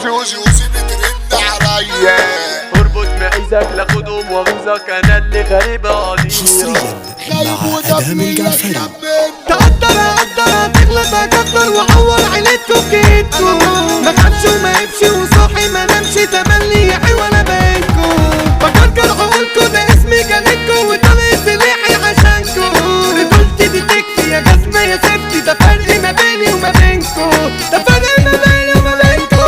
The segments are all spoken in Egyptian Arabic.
وزي وزي وزي بترن عليا اربط معيزك لاخدهم واغيظك انا اللي غريب قضية حصريا خايب مع وده ادهم بيلك الجعفري حبيت تقدر اقدر تغلط اكتر واعور عيلته بكيتكو ما خافش وما يبشي وصاحي ما نمشي تملي يا حي ولا بينكو بكركر عقولكو ده اسمي جنتكو وطلعت سلاحي عشانكو رجولتي دي تكفي يا جزمة يا سيفتي ده فرق ما بيني وما بينكو ده فرق ما بيني وما بينكو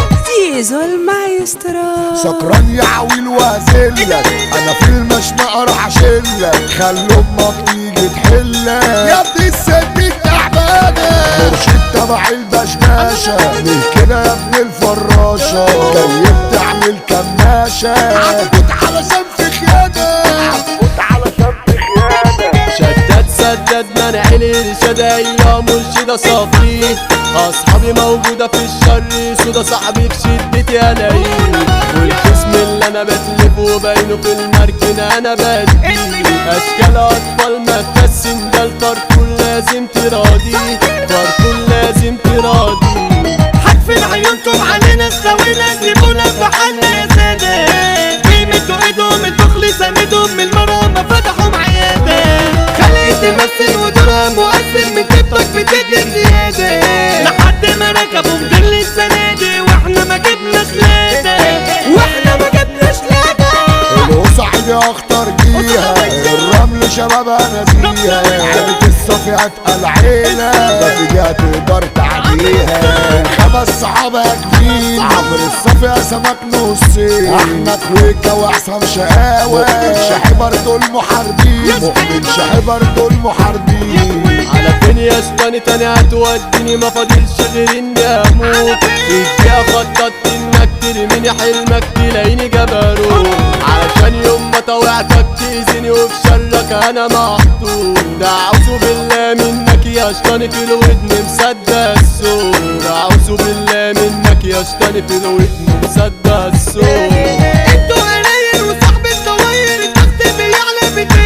زيزو المايسترو سكران يا عويل وازلك انا في المشنقة راح اشيلك خلي امك تيجي تحلك يا ابني الست التعبانة مرشد تبع البشماشة ليه كده يا ابن الفراشة جاي بتعمل كماشة عبود علشان في خيانة عبود علشان في خيانة شدد سدد منع الارشاد ايام مرشدة صفي اصحابي موجودة في الشر سودا صاحبي في شدتي الاقيه والجسم اللي انا بتلف وباينه في المركن انا بدي اشكال اطفال ما تفسن ده الكرتون لازم تراضي كرتون لازم تراضي حتفل عيونكم علينا استوينا سيبونا في حالنا يا سادة قيمتوا ايدهم الدخل سندهم من المرة ما فتحوا عيادة خلي تمثل ودورها مؤثر من كتفك بتدي زيادة لحد ما ركبوا مدل السنة دي واحنا ما جبناش لاده واحنا ما جبناش لاده الوسع اخطر جيها الرمل شباب نزيها عيلة الصفي اتقل عيلة بتجيها تقدر تعديها خمس صحابة كبير عمرو الصفي سمك نصين احمد ويكا وحسام شقاوة شحبر دول محاربين مؤمن شحبر دول محاربين على فين يا اسطاني تاني هتوديني ما فاضلش غير اني اموت اديها خططت انك ترميني حلمك تلاقيني جبروت علشان يوم ما طوعتك تأذيني وفي شرك انا محطوط ده اعوذ بالله منك يا شطاني في الودن مصدق الصوت اعوذ بالله منك يا شطاني في الودن مصدق الصوت انتوا قراير وصاحب الضواير الضغط بيعلى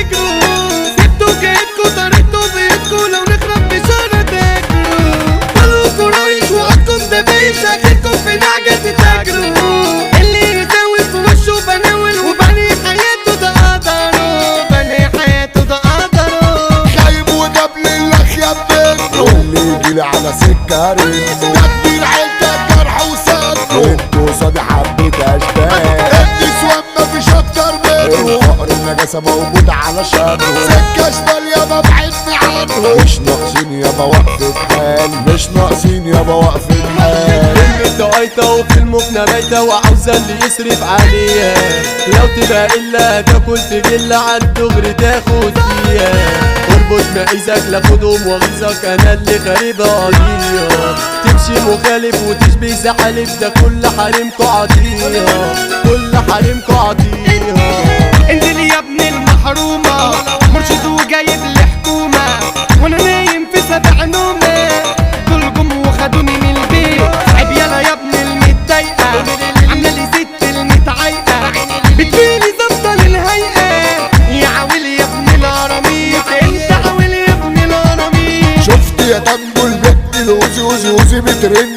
بتجروا سبتوا جيتكوا طريقتوا بيتكوا لو نخرب بشارة تاكلوا طلعوا رايش وقتكم ده بيش اخركم في نعجة تتاجروا اللي يساوي في وشه بناول وبني حياته ده قدره بني حياته ده قدره خايب وجاب لك يا بنت واللي يجيلي على سكة رن ده كبير عيلتك جرح وسد وانتوا قصادي حبيت اشباه النسوان مفيش اكتر منه الفقر النجاسة موجود على شانه سكة شمال يابا بعدني عنه مش ناقصين يابا وقفة حال مش ناقصين يابا وقفة حال كلمة قايطة وفي المكنة بايتة وعاوزة اللي يصرف عليها لو تبقى إلا تاكل تجل على الدغري تاخد فيها اربط معيزك لاخدهم واغيظك انا اللي غريب قضية تمشي مخالف وتشبه زحالف ده كل حريمكوا عطيها كل حريمكوا عطيها انزل يا ابن المحرومة مرشد وجايب لي حكومة وانا نايم في سبع نومة دول جم وخدوني من البيت عيب يلا يا ابن المتضايقة عاملة لي ست المتعايقة بتجيلي ظبطة للهيئة يا عويل يا ابن القراميط انت عويل يا ابن القراميط شفت يا دمو البت الوزي وزي وزي بترن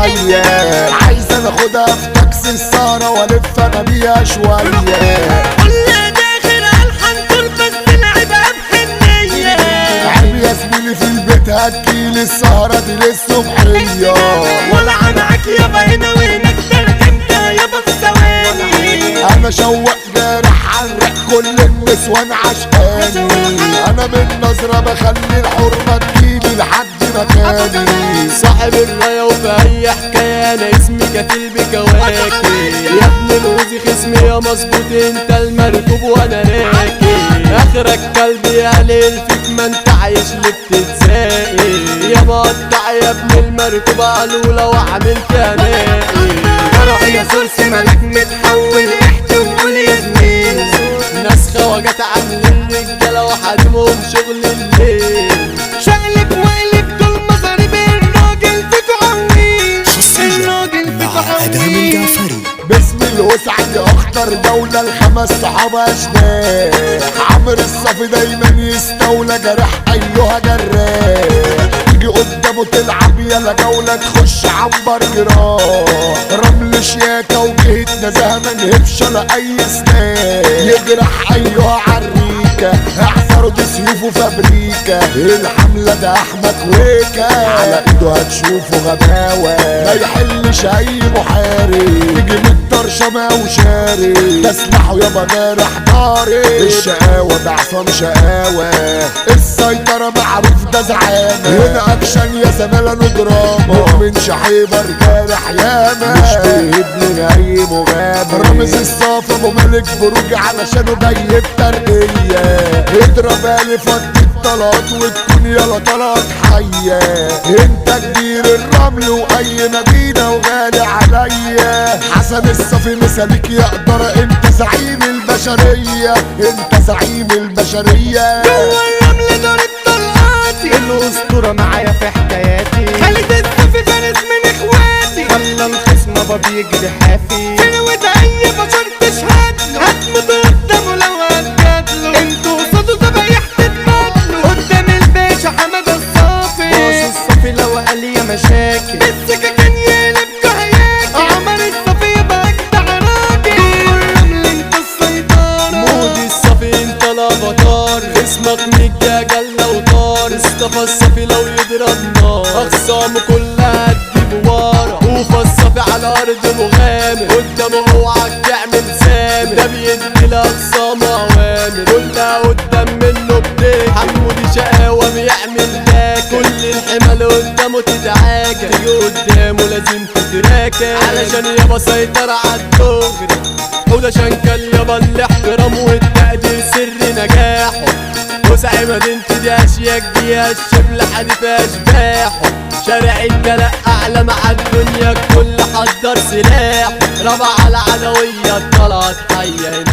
عليا عايز انا اخدها في تاكسي السهرة والف انا بيها شوية ولا داخل الحن طول بس العبها بحنية عيب يا زميلي في البيت هتجيلي السهرة دي للصبحية ولا معاك يابا هنا وهناك ترجمت يابا في ثواني انا شوق جارح عنك كل النسوان عشقاني انا من نظرة بخلي الحرمة تجيلي لحد مكاني صاحب الراية وفي أي حكاية أنا اسمي كفيل بكواكب يا ابن الوزي خصمي يا مظبوط أنت المركوب وأنا راكب آخرك كلبي قليل فيك ما أنت عايش اللي بتتساقي يا مقطع يا ابن المركوب قالوا لو عملت أناقي فرح يا سورس ملاك متحول احكي وقول يا زميل ناس خواجات عاملين رجالة وحريمهم شغل الليل شقلب وقلب دول مصاريب الراجل فيكو عويل حصريا الراجل فيكو مع ادهم عويل الجعفري باسم الوسع دي اخطر دولة الخمس صحابة اشباح عمرو الصفي دايما يستولى جرح ايها جراح يجي قدام قدامه تلعب يلا جولة تخش عنبر جراح رمل شياكة وجهة نزاهة منهبش ولا أي سنان يجرح أيها عريكة احفروا دي سيوفه فابريكا الحملة ده أحمد ويكا على إيده هتشوفوا غباوة ما يحلش أي محارب يجي من الطرشمة وشاري تسلحه يابا جارح ضاري الشقاوة ده عصام شقاوة السيطرة معروف ده زعامة هنا أكشن يا زمالة دراما مؤمن شحيبر جارح ياما مش بيهبني أي مغامر رامز الصافي أبو ملك بروج علشانه جاي بترقية اضرب ألف ودي الطلات وتكون يلا طلات حية انت كبير الرمل واي مدينة وغالي عليا حسن الصافي مثالك يقدر انت زعيم البشرية انت زعيم البشرية جوا الرمل ضارب طلقاتي الأسطورة معايا في حكاياتي خالد الصافي فارس من اخواتي خلى الخصم ما بيجري حافي كلمة اي بشر تشهد له هتموت قدامه لو هتجادله انتوا قصاده ذبايح تتقاتلوا قدام الباشا حمد باص الصافي الصافي لو قال يا مشاكل السكة كان يقلب كهياكي عمر الصافي يبقى اجدع راجل جوا الرمل انت السيطرة مودي الصفي انت الافاتار اسمك ميجا جلة وطار اصطفى الصفي لو يضرب نار اخصامه كلها تجيب ورا وفى الصفي على ارض مغامر قدامه اوعك تعمل سامر ده بيدي لاخصامه اوامر كلها قدام منه بديك حمودي شقاوة بيعمل باك كل الحمل قدامه تتعاجى تيجي قدامه لازم تتراكى علشان يابا سيطر عالدغري وده شنكل يابا الاحترام والتقدير سر نجاحه وسعي مدينتي دي اشياء دي الشبل حديث اشباحه شارع الجلاء اعلى مع الدنيا الكل حضر سلاح رفع على عدوية طلعت حية